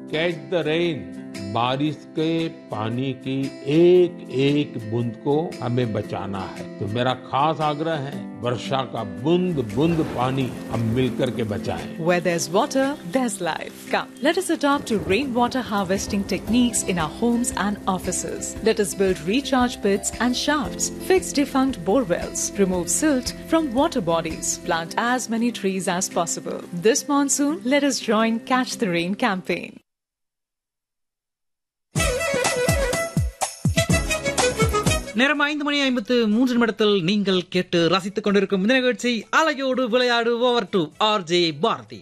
Catch the rain बारिश के पानी की एक एक बूंद को हमें बचाना है तो मेरा खास आग्रह है वर्षा का बूंद बूंद पानी हम मिलकर के बचाएं Where there's water, there's life. Come, let us adopt to rainwater harvesting techniques in our homes and offices. Let us build recharge pits and shafts, fix defunct bore wells, remove silt from water bodies, plant as many trees as possible. This monsoon, let us join Catch the Rain campaign. நேரம் ஐந்து மணி ஐம்பத்து மூன்று நிமிடத்தில் நீங்கள் கேட்டு ரசித்துக் கொண்டிருக்கும் இந்த நிகழ்ச்சி அலையோடு விளையாடு over to R J Bharathi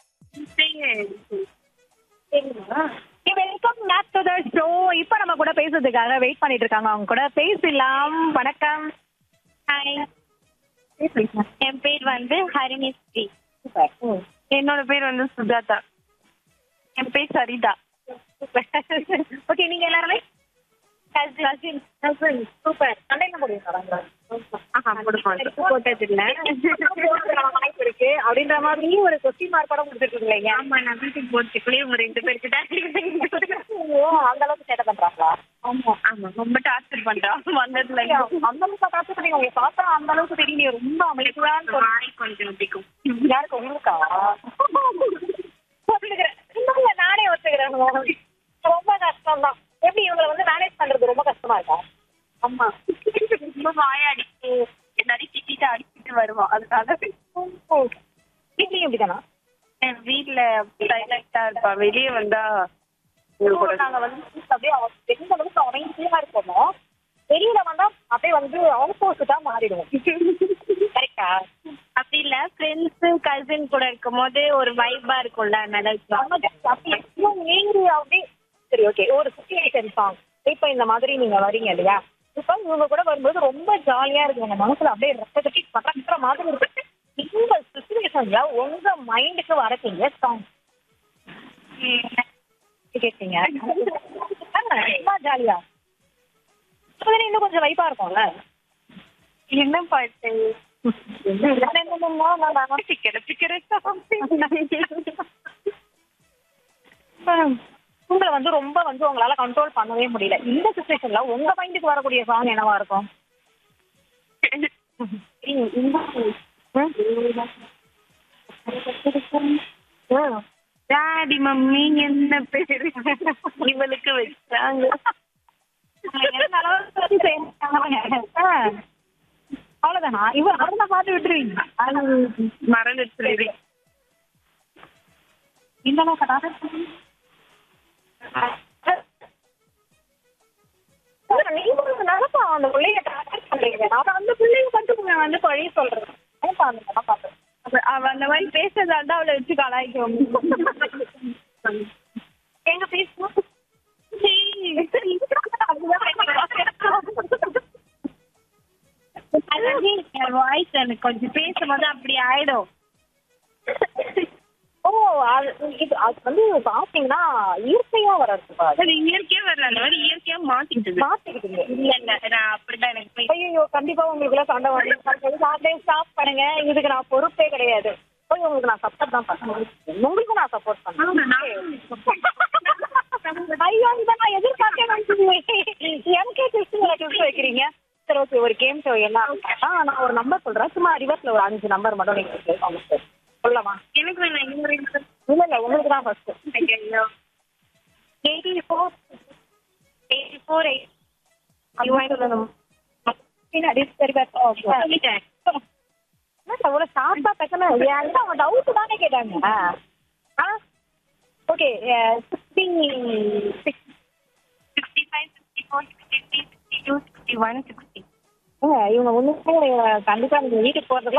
welcome back to the show இப்போ நம்ம கூட பேசுறதுக்காக வெயிட் பண்ணிட்டு இருக்காங்க அவங்க கூட பேசலாம் வணக்கம் ஹாய் என் பேர் வந்து ஹரிணிஸ்ரீ என்னோட பேர் வந்து சுஜாதா என் பேர் சரிதா ஓகே நீங்க எல்லாருமே கசின் கசின் சூப்பர் சண்டையில முடியும் போட்டது இல்ல வாய்ப்பு இருக்கு அப்படின்ற மாதிரி ஒரு கொஸ்டின் மார்க் படம் கொடுத்துட்டு இருக்கீங்க ஆமா நான் வீட்டுக்கு போறதுக்குள்ளே உங்க ரெண்டு பேருக்கு தான் ஓ அந்த அளவுக்கு சேட்டை பண்றாங்களா ஆமா ஆமா ரொம்ப டார்ச்சர் பண்றான் வந்ததுல அந்த அளவுக்கு காசு பண்ணி உங்களை பார்த்தா அந்த அளவுக்கு தெரியல ரொம்ப அமைதியான்னு சொல்றேன் வாய் கொஞ்சம் பிடிக்கும் யாருக்கு உங்களுக்கா ஒத்துக்கிறேன். இல்ல, நானே ஒத்துக்கிறேன் ரொம்ப கஷ்டம் தான் எப்படி இவங்களை வந்து மேனேஜ் பண்றது ரொம்ப கஷ்டமா இருக்கா ஆமா ரொம்ப வாய அடிச்சு எல்லாரையும் திட்டிட்டு அடிச்சுட்டு வருவான் அதனால வீட்லயும் இப்படிதானா என் வீட்டுல சைலண்டா இருப்பா வெளியே வந்தா நாங்க வந்து அப்படியே அவ எந்த அளவுக்கு அமைதியா இருக்கோமோ வெளியில வந்தா அப்படியே வந்து ஆப்போசிட்டா மாறிடுவோம் கரெக்டா அப்படி இல்ல ஃப்ரெண்ட்ஸ் கசின் கூட இருக்கும் போது ஒரு வைபா இருக்கும்ல அதனால அப்படியே நீங்க அப்படியே சரி ஓகே ஒரு சுச்சுவேஷன் சாங் இப்ப இந்த மாதிரி நீங்க வரீங்க இல்லையா இப்ப இவங்க கூட வரும்போது ரொம்ப ஜாலியா இருக்கு உங்க மனசுல அப்படியே ரத்த கட்டி பறக்கிற மாதிரி இருக்கு இந்த சுச்சுவேஷன்ல உங்க மைண்டுக்கு வரக்கூடிய சாங் கேட்டீங்க ரொம்ப ஜாலியா இன்னும் கொஞ்சம் வைப்பா இருக்கும்ல என்ன பாட்டு சிக்கிற சிக்கிற உங்களை வந்து ரொம்ப வந்து உங்களால கண்ட்ரோல் பண்ணவே முடியல இந்த சுச்சுவேஷன்ல உங்க மைண்டுக்கு வரக்கூடிய சாங் என்னவா இருக்கும் ம். டாடி மம்மி என்ன பேரு இவளுக்கு வச்சாங்க எந்த அளவுக்கு வந்து செய்யறாங்க? ஆ. அவ்வளவுதானா இவ அவனை பார்த்து விட்டுருவீங்க அது மறந்துட்டு இந்த அளவுக்கு நீங்க நினைப்பா அந்த பிள்ளைய டார்கெட் பண்றீங்க நான் அந்த பிள்ளைய மட்டும் வந்து பழி சொல்றேன் நினைப்பா அந்த படம் பார்த்தேன் அப்ப அவ அந்த மாதிரி பேசுறதாண்டா அவளை வச்சு கலாய்க்கும் எங்க பேசணும் அதாவது என் வாய்ஸ் எனக்கு கொஞ்சம் பேசும்போது அப்படி ஆயிடும் ஓ அது இது அது வந்து பாத்தீங்கன்னா இயற்கையா வர்றது பாரு. அது இயற்கையா வரல அந்த மாதிரி இயற்கையா மாத்திக்கிட்டு மாத்திக்கிட்டீங்க இல்ல இல்ல நான் அப்படிதான் எனக்கு போய் ஐயோ கண்டிப்பா உங்களுக்குள்ள சண்டை வரும் சாப்பிட்டே ஸ்டாப் பண்ணுங்க இதுக்கு நான் பொறுப்பே கிடையாது போய் உங்களுக்கு நான் சப்போர்ட் தான் பண்ணுவேன் உங்களுக்கு நான் சப்போர்ட் பண்ணுவேன் ஐயோ இதை நான் எதிர்பார்க்கவே மாட்டேன் எனக்கே டிப்ஸ் டிப்ஸ் வைக்கிறீங்க சரி ஓகே ஒரு கேம் ஷோ என்ன ஆ நான் ஒரு நம்பர் சொல்றேன் சும்மா ரிவர்ஸ்ல ஒரு அஞ்சு நம்பர் மட்டும் நீங்க கேட்பாங்க சார் சொல்லலாமா எனக்கு வேணாம் இவங்க ரெண்டு பேரும் இல்ல இல்ல உங்களுக்கு தான் ஃபர்ஸ்ட் ஐயோ. Eighty four eighty four eight- பின்னாடி சரி சொல்லிட்டேன். அவ்வளவு ஷார்ப்பா பேசணும் ஏன்னா அவங்க டவுட் தானே கேட்டாங்க ஆ okay sixty six sixty five, sixty four, sixty three, sixty two, sixty one, sixty. இவங்க ஒண்ணுமே கண்டிப்பா நீங்க வீட்டுக்கு போறதுக்கு